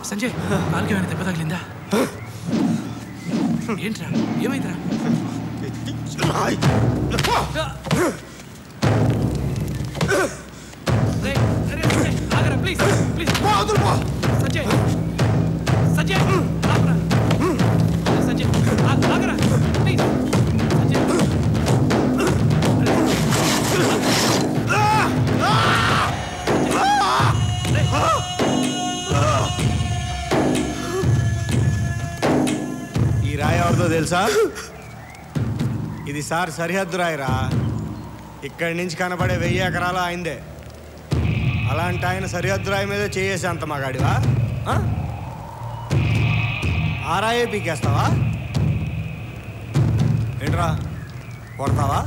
సంజయ్ కాలుకి ఏమైనా దెబ్బ తగిలిందా ఏంట్రా ఏమైందిరా రేయ్, అరే, సంజయ్, ఆగరా, ప్లీజ్, ప్లీజ్. సంజయ్, సంజయ్, ఆగరా. సంజయ్, ఆగ- ఆగరా, ప్లీజ్. సంజయ్. ఈ రాయి ఎవరిదో తెలుసా ఇది సార్ సరిహద్దు రాయిరా ఇక్కడి నుంచి కనబడే వెయ్యి ఎకరాలు ఆయనదే అలాంటి ఆయన సరిహద్దు రాయి మీద చేయేసే అంత మగాడివా ఆ? ఆ రాయే పీకేస్తావా ఏంట్రా కొడతావా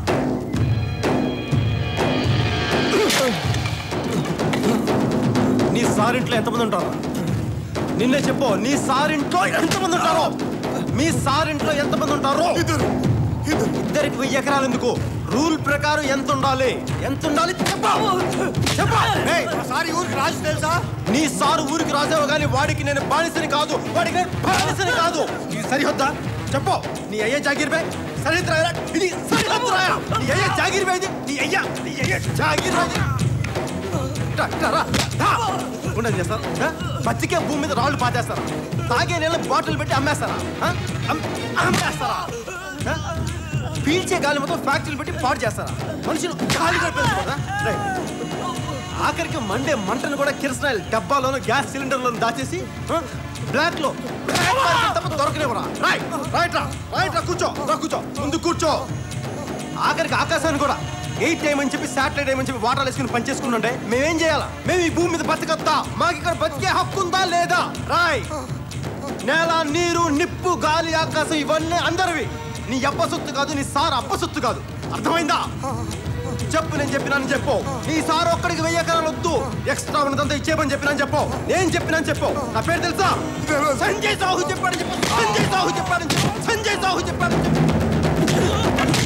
నీ సారింట్లో ఎంతమంది ఉంటారు నిన్నే చెప్పు నీ సారింట్లో ఎంతమంది ఉంటారో మీ సారింట్లో ఎంతమంది ఉంటారో ఇద్దరికి వెయ్యి ఎకరాలు ఎందుకు రూల్ ప్రకారం ఎంత ఉండాలి ఎంత ఉండాలి చెప్పు చెప్పు ఏయ్, మా సార్ ఈ ఊరికి రాజు తెలుసా నీ సారు ఊరికి రాసావు కానీ వాడికి నేను బానిసని కాదు వాడికి నేను బానిసని కాదు ఇది సరిహద్దా చెప్పు నీ అయ్యే జాగీర్ బే సరిహద్దు రాయరా ఇది సరిహద్దు రాయరా నీ అయ్యే జాగీర్ బే ఇది నీ అయ్యా నీ అయ్యే జాగీర్ బే ఇది. రా, రా, రా, రా. ఉండని చేస్తారు ఆ? బతికే భూమి మీద రాళ్ళు పాతేస్తారా తాగే నీళ్ళ బాటిల్ పెట్టి అమ్మేస్తారా ఆ? అమ్- అమ్మేస్తారా ఆ? పీల్చే గాలి మొత్తం ఫ్యాక్టరీలు పెట్టి పాడు చేస్తారా మనుషులు గాలి కట్టేస్తారా రైట్ ఆఖరికి మండే మంటను కూడా కిరసనాయిల్ డబ్బాలోను గ్యాస్ సిలిండర్లను దాచేసి బ్లాక్ లో black market తప్ప దొరకనివ్వరా రైట్ రైట్ రా రైట్ రా కూర్చో రా కూర్చో ముందు కూర్చో ఆఖరికి ఆకాశాన్ని కూడా ఎయిట్ టైం అని చెప్పి శాటిలైట్ టైం అని చెప్పి వాటర్ వేసుకుని పనిచేసుకుంటుంటే మేమేం చేయాలా మేము ఈ భూమి మీద బతకద్దా మాకు ఇక్కడ బతికే హక్కు ఉందా లేదా రాయ్ నేల నీరు నిప్పు గాలి ఆకాశం ఇవన్నీ అందరివి నీ అబ్బ సొత్తు కాదు నీ సార్ అబ్బ సొత్తు కాదు అర్థమైందా చెప్పు నేను చెప్పినాను చెప్పు నీ సార్ ఒక్కడికి వెయ్యి ఎకరాలు వద్దు ఎక్స్ట్రా ఉన్నదంతా ఇచ్చేయమని చెప్పినాను చెప్పు నేను చెప్పినాను చెప్పు నా పేరు తెలుసా సంజయ్ సాహు చెప్పాడని చెప్పు సంజయ్ సాహు చెప్పాడని చెప్పు సంజయ్ సాహు చెప్పాడని చెప్పు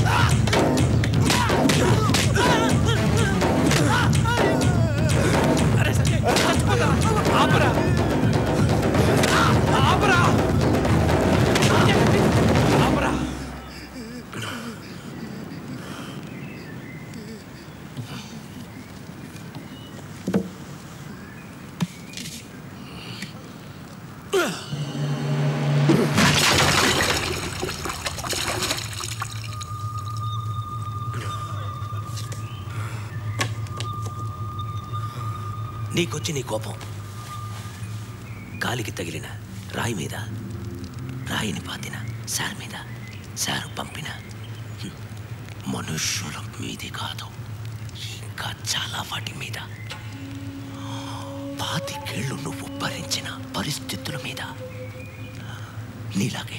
అరే సంజయ్ చచ్చిపోతారా ఆపరా ఆపరా సంజయ్, ప్లీజ్, ఆపరా నీకొచ్చి నీ కోపం గాలికి తగిలిన రాయి మీద రాయిని పాతిన సార్ మీద సారు పంపిన హ్మ్, మనుష్యుల మీది కాదు ఇంకా చాలా వాటి మీద పాతికేళ్ళు నువ్వు భరించిన పరిస్థితుల మీద నీలాగే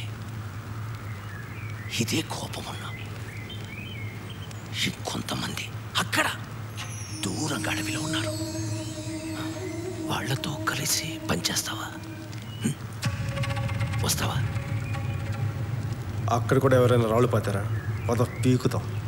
ఇదే కోపమున్నా ఇంకొంతమంది అక్కడ దూరంగా అడవిలో ఉన్నారు వాళ్ళతో కలిసి పనిచేస్తావా హ్మ్? వస్తావా అక్కడ కూడా ఎవరైనా రాళ్ళు పాతారా పద పీకుతాం